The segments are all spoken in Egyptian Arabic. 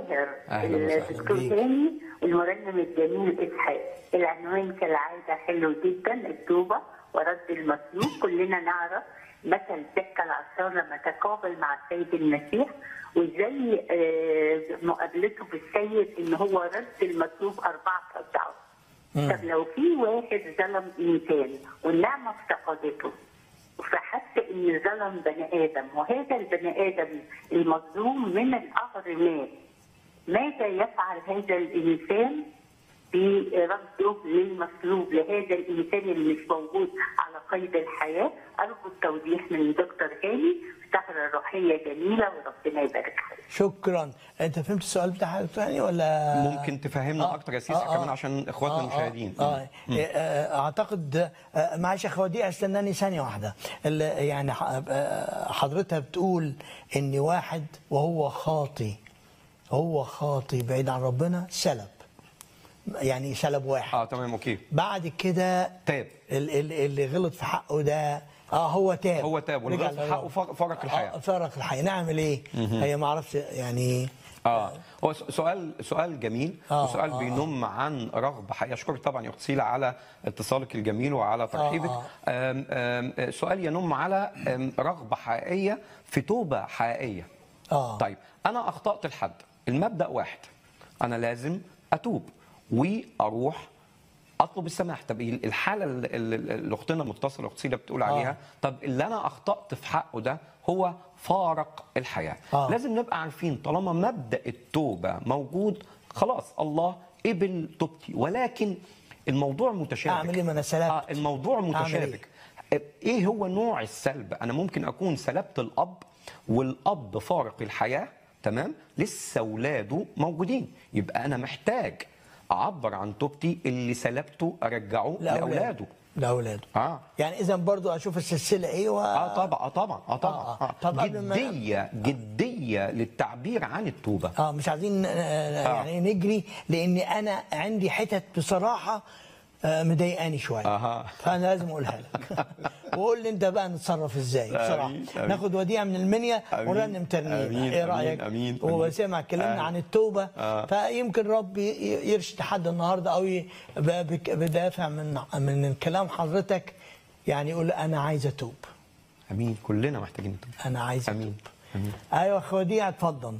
الباهر أهلا وسهلا الدكتور بيك. هاني والمرنم الجميل اسحاق العنوان كالعاده حلو جدا التوبه ورد المطلوب كلنا نعرف مثل تلك العصار لما تقابل مع السيد المسيح وازاي آه، مقابلته بالسيد ان هو رد المطلوب اربعه اضعاف طب لو في واحد ظلم انسان والنعمه افتقدته فحس ان ظلم بني ادم وهذا البني ادم المظلوم من القهر مات ماذا يفعل هذا الانسان برده للمطلوب لهذا الانسان اللي مش موجود على قيد الحياه ارجو التوضيح من دكتور هاني سهره روحيه جميله وربنا يبارك فيك شكرا انت فهمت السؤال بتاع الثاني ولا ممكن تفهمنا اكتر يا سيسي كمان عشان اخواتنا المشاهدين آه آه آه اعتقد آه معلش يا اخ وديع استناني ثانيه واحده ال- يعني ح- آه، حضرتها بتقول ان واحد وهو خاطي هو خاطي بعيد عن ربنا سلب يعني سلب واحد اه تمام اوكي بعد كده تاب. ال- ال- اللي غلط في حقه ده اه هو تاب هو تاب واللي رجع غلط في لله. حقه فر- فرق الحياة. آه فرق الحياه نعمل ايه؟ هي ما اعرفش يعني اه هو س- سؤال سؤال جميل آه، وسؤال آه، بينم عن رغبه حقيقيه اشكرك طبعا يا اخت سيلا على اتصالك الجميل وعلى ترحيبك آه. آم آم سؤال ينم على آم رغبه حقيقيه في توبه حقيقيه اه طيب انا اخطات الحد المبدا واحد انا لازم اتوب واروح اطلب السماح طب الحاله اللي- اللي اللي اختنا متصله اخت سيلا بتقول عليها طب اللي انا اخطات في حقه ده هو فارق الحياه آه. لازم نبقى عارفين طالما مبدا التوبه موجود خلاص الله قبل توبتي ولكن الموضوع متشابك أعمل إيه؟ ما أنا سلبت. آه الموضوع أعمل متشابك ايه هو نوع السلب انا ممكن اكون سلبت الاب والاب فارق الحياه تمام لسه اولاده موجودين يبقى انا محتاج اعبر عن توبتي اللي سلبته ارجعه لاولاده لاولاده اه يعني اذا برضو اشوف السلسله ايه و... اه طبعا اه طبعا اه طبعا آه، آه آه. طب قبل ما- جديه جديه للتعبير عن التوبه اه مش عايزين آه يعني نجري لان انا عندي حتت بصراحه آه مضايقاني شويه أها. فانا لازم اقولها لك وقول لي انت بقى نتصرف ازاي بصراحه آمين، آمين. ناخد وديعه من المنيا آمين، ورنم ترنيمه آمين، ايه آمين، رايك آمين، وسمع اتكلمنا آه. عن التوبه آه. فيمكن رب ي- يرشد حد النهارده او ي- ب- بك- بدافع من من كلام حضرتك يعني يقول انا عايز اتوب امين كلنا محتاجين نتوب انا عايز امين اتوب امين ايوه اخ وديع اتفضل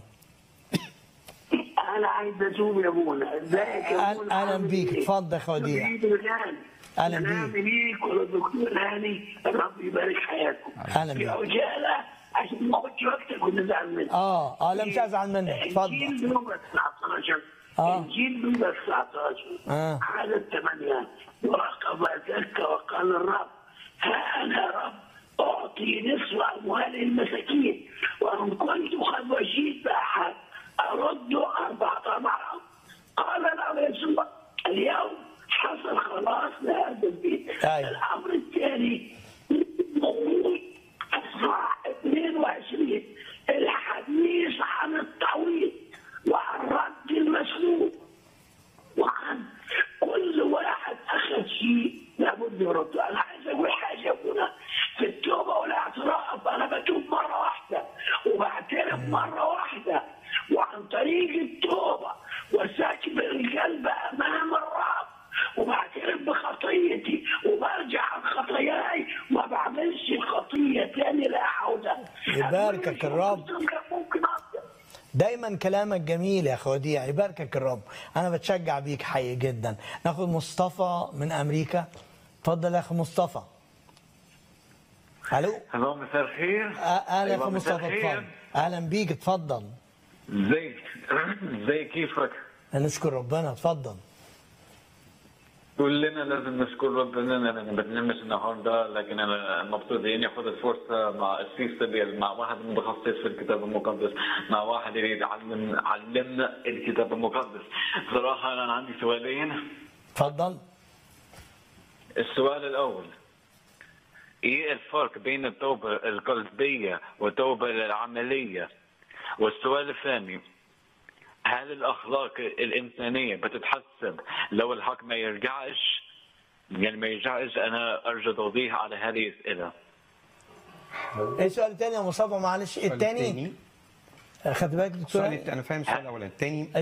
انا عايز اتوب يا ابونا ازيك يا أهلا- ابونا أهلا عامل بيك. إيه؟ اتفضل يا خديجة. حبيبي الغالي. أهلا سلام بيك. ليك وللدكتور هاني الرب يبارك حياتكم أهلا في بيك. عجاله عشان ما اخدش وقتك ونزعل منك اه اه لا مش ازعل منك اتفضل انجيل لوقا 19 آه. انجيل لوقا 19 آه. عدد 8 وراقب ذلك وقال الرب ها انا يا رب اعطي نصف اموال المساكين وان كنت قد وجيت باحد ارد اربعه اضعاف قال له يسوع اليوم حصل خلاص لهذا البيت أيوة. الامر الثاني اصحاح 22 الحديث عن التعويض وعن رد المسلوب وعن كل واحد اخذ شيء لابد يرده انا عايز اقول حاجه يا ابونا في التوبه والاعتراف انا بتوب مره واحده وبعترف مره واحده وعن طريق التوبه وساكب القلب امام الرب وبعترف بخطيتي وبرجع عن خطاياي وما بعملش الخطيه تاني لا اعودها يباركك الرب. ممكن أقدر. دايما كلامك جميل يا اخ وديع يباركك الرب انا بتشجع بيك حقيقي جدا ناخد مصطفى من امريكا اتفضل يا اخ مصطفى الو هلو مساء الخير آه، اهلا يا اخ أيوة، مساء مصطفى الخير. اتفضل اهلا بيك اتفضل ازيك ازاي كيفك نشكر ربنا اتفضل كلنا لازم نشكر ربنا ان انا بتنمش النهارده لكن انا مبسوط اني اخذ الفرصه مع السيس سبيل مع واحد متخصص في الكتاب المقدس مع واحد يريد يعلم علمنا الكتاب المقدس صراحه انا عندي سؤالين اتفضل السؤال الاول ايه الفرق بين التوبه القلبيه والتوبه العمليه والسؤال الثاني هل الاخلاق الانسانيه بتتحسب لو الحق ما يرجعش يعني ما يرجعش انا ارجو توضيح على هذه الاسئله ايه السؤال الثاني يا مصطفى معلش الثاني خدت بالك دكتور السؤال الت- انا فاهم السؤال الاولاني الثاني